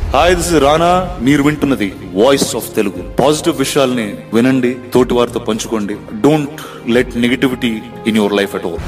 hi this is రానా మీరు వింటున్నది voice of Telugu positive విషయాల్ని వినండి తోటి వారితో పంచుకోండి don't let negativity in your life at all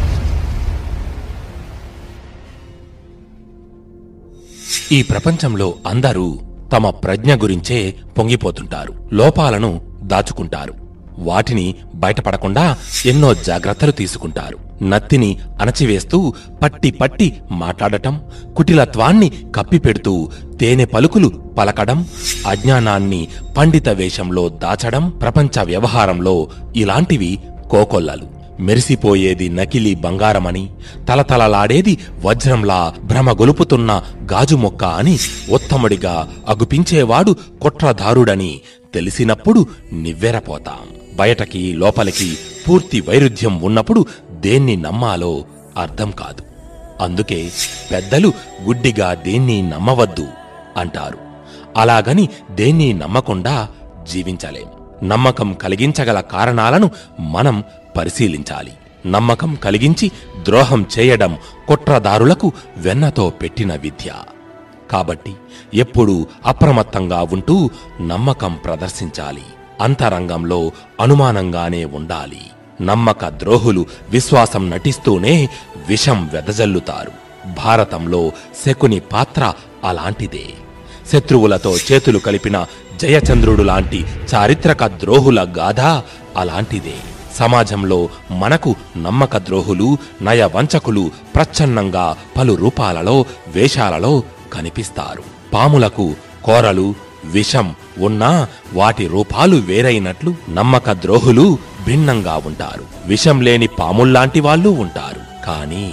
ఈ ప్రపంచంలో అందరూ తమ ప్రజ్ఞ గురించే పొంగిపోతుంటారు లోపాలను దాచుకుంటారు వాటిని బయటపడకుండా ఎన్నో జాగ్రత్తలు తీసుకుంటారు నత్తిని అణచివేస్తూ పట్టి పట్టి మాట్లాడటం కుటిలత్వాన్ని కప్పిపెడుతూ తేనె పలుకులు పలకడం అజ్ఞానాన్ని పండిత వేషంలో దాచడం ప్రపంచ వ్యవహారంలో ఇలాంటివి కోకొల్లలు మెరిసిపోయేది నకిలీ బంగారమని తలతలలాడేది వజ్రంలా భ్రమ గొలుపుతున్న గాజు మొక్క అని ఉత్తముడిగా అగుపించేవాడు కుట్రధారుడని తెలిసినప్పుడు నివ్వెరపోతాం బయటకి లోపలికి పూర్తి వైరుధ్యం ఉన్నప్పుడు దేన్ని నమ్మాలో అర్థం కాదు అందుకే పెద్దలు గుడ్డిగా దేన్ని నమ్మవద్దు అంటారు అలాగని దేన్ని నమ్మకుండా జీవించలేం నమ్మకం కలిగించగల కారణాలను మనం పరిశీలించాలి నమ్మకం కలిగించి ద్రోహం చేయడం కుట్రదారులకు వెన్నతో పెట్టిన విద్య కాబట్టి ఎప్పుడూ అప్రమత్తంగా ఉంటూ నమ్మకం ప్రదర్శించాలి అంతరంగంలో అనుమానంగానే ఉండాలి నమ్మక ద్రోహులు విశ్వాసం నటిస్తూనే విషం వెదజల్లుతారు భారతంలో శకుని పాత్ర అలాంటిదే శత్రువులతో చేతులు కలిపిన జయచంద్రుడు లాంటి చారిత్రక ద్రోహుల గాథ అలాంటిదే సమాజంలో మనకు నమ్మక ద్రోహులు నయవంచకులు ప్రచ్ఛన్నంగా పలు రూపాలలో వేషాలలో కనిపిస్తారు పాములకు కోరలు విషం ఉన్నా వాటి రూపాలు వేరైనట్లు నమ్మక ద్రోహులు భిన్నంగా ఉంటారు విషం లేని పాముల్లాంటి వాళ్ళు ఉంటారు కానీ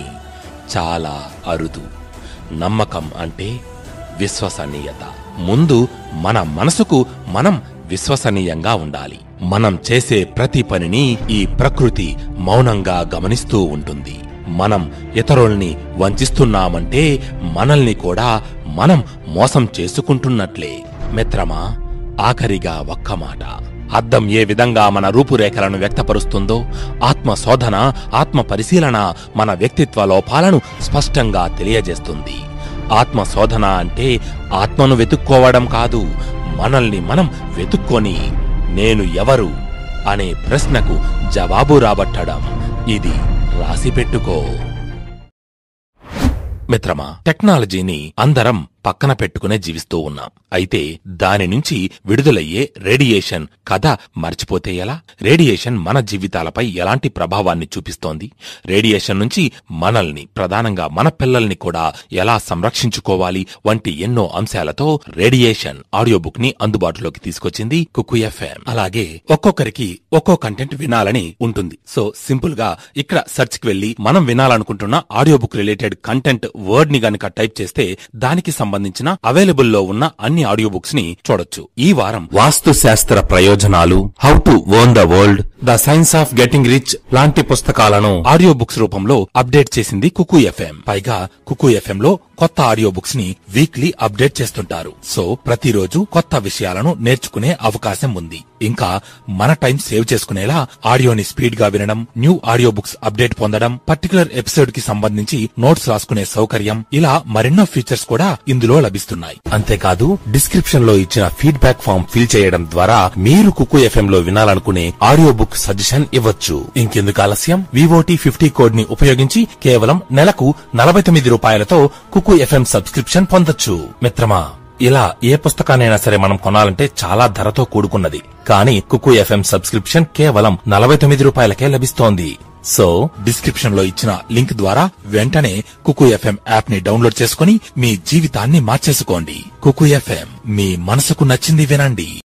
చాలా అరుదు నమ్మకం అంటే విశ్వసనీయత ముందు మన మనసుకు మనం విశ్వసనీయంగా ఉండాలి మనం చేసే ప్రతి పనిని ఈ ప్రకృతి మౌనంగా గమనిస్తూ ఉంటుంది మనం ఇతరుల్ని వంచిస్తున్నామంటే మనల్ని కూడా మనం మోసం చేసుకుంటున్నట్లే మిత్రమా ఆఖరిగా ఒక్క మాట అద్దం ఏ విధంగా మన రూపురేఖలను వ్యక్తపరుస్తుందో ఆత్మ శోధన ఆత్మ పరిశీలన మన వ్యక్తిత్వ లోపాలను స్పష్టంగా తెలియజేస్తుంది ఆత్మ శోధన అంటే ఆత్మను వెతుక్కోవడం కాదు మనల్ని మనం వెతుక్కొని నేను ఎవరు అనే ప్రశ్నకు జవాబు రాబట్టడం ఇది రాసిపెట్టుకో మిత్రమా టెక్నాలజీని అందరం పక్కన పెట్టుకునే జీవిస్తూ ఉన్నాం అయితే దాని నుంచి విడుదలయ్యే రేడియేషన్ కథ మర్చిపోతే ఎలా రేడియేషన్ మన జీవితాలపై ఎలాంటి ప్రభావాన్ని చూపిస్తోంది రేడియేషన్ నుంచి మనల్ని ప్రధానంగా మన పిల్లల్ని కూడా ఎలా సంరక్షించుకోవాలి వంటి ఎన్నో అంశాలతో రేడియేషన్ ఆడియో బుక్ ని అందుబాటులోకి తీసుకొచ్చింది కుకు ఎఫ్ఎం అలాగే ఒక్కొక్కరికి ఒక్కో కంటెంట్ వినాలని ఉంటుంది సో సింపుల్ గా ఇక్కడ సెర్చ్ కి వెళ్లి మనం వినాలనుకుంటున్న audio book related content word ని గనుక టైప్ చేస్తే దానికి సంబంధించిన అవైలబుల్ లో ఉన్న అన్ని ఆడియో బుక్స్ ని చూడొచ్చు ఈ వారం వాస్తు శాస్త్ర ప్రయోజనాలు how to own the world the science of getting rich లాంటి పుస్తకాలను ఆడియో బుక్స్ రూపంలో అప్డేట్ చేసింది కుకు ఎఫ్ఎం పైగా కుకు ఎఫ్ఎం లో కొత్త ఆడియో బుక్స్ ని వీక్లీ అప్డేట్ చేస్తుంటారు సో ప్రతిరోజు కొత్త విషయాలను నేర్చుకునే అవకాశం ఉంది ఇంకా మన టైం సేవ్ చేసుకునేలా ఆడియోని స్పీడ్ గా వినడం న్యూ ఆడియో బుక్స్ అప్డేట్ పొందడం పర్టికులర్ ఎపిసోడ్ కి సంబంధించి నోట్స్ రాసుకునే సౌకర్యం ఇలా మరెన్నో ఫీచర్స్ కూడా ఇందులో లభిస్తున్నాయి అంతేకాదు డిస్క్రిప్షన్ లో ఇచ్చిన ఫీడ్బ్యాక్ ఫామ్ ఫిల్ చేయడం ద్వారా మీరు కుకు ఎఫ్ఎం లో వినాలనుకునే ఆడియో బుక్ సజెషన్ ఇవ్వచ్చు ఇంకెందుకు ఆలస్యం వివోటీ ఫిఫ్టీ కోడ్ ని ఉపయోగించి కేవలం నెలకు నలభై తొమ్మిది రూపాయలతో కుకు ఎఫ్ఎం సబ్స్క్రిప్షన్ పొందొచ్చు మిత్రమా ఇలా ఏ పుస్తకాన్నైనా సరే మనం కొనాలంటే చాలా ధరతో కూడుకున్నది కానీ కుకు ఎఫ్ఎం సబ్స్క్రిప్షన్ కేవలం నలభై తొమ్మిది రూపాయలకే లభిస్తోంది సో డిస్క్రిప్షన్ లో ఇచ్చిన లింక్ ద్వారా వెంటనే కుకు ఎఫ్ఎం యాప్ ని డౌన్లోడ్ చేసుకుని మీ జీవితాన్ని మార్చేసుకోండి కుకు ఎఫ్ఎం మీ మనసుకు నచ్చింది వినండి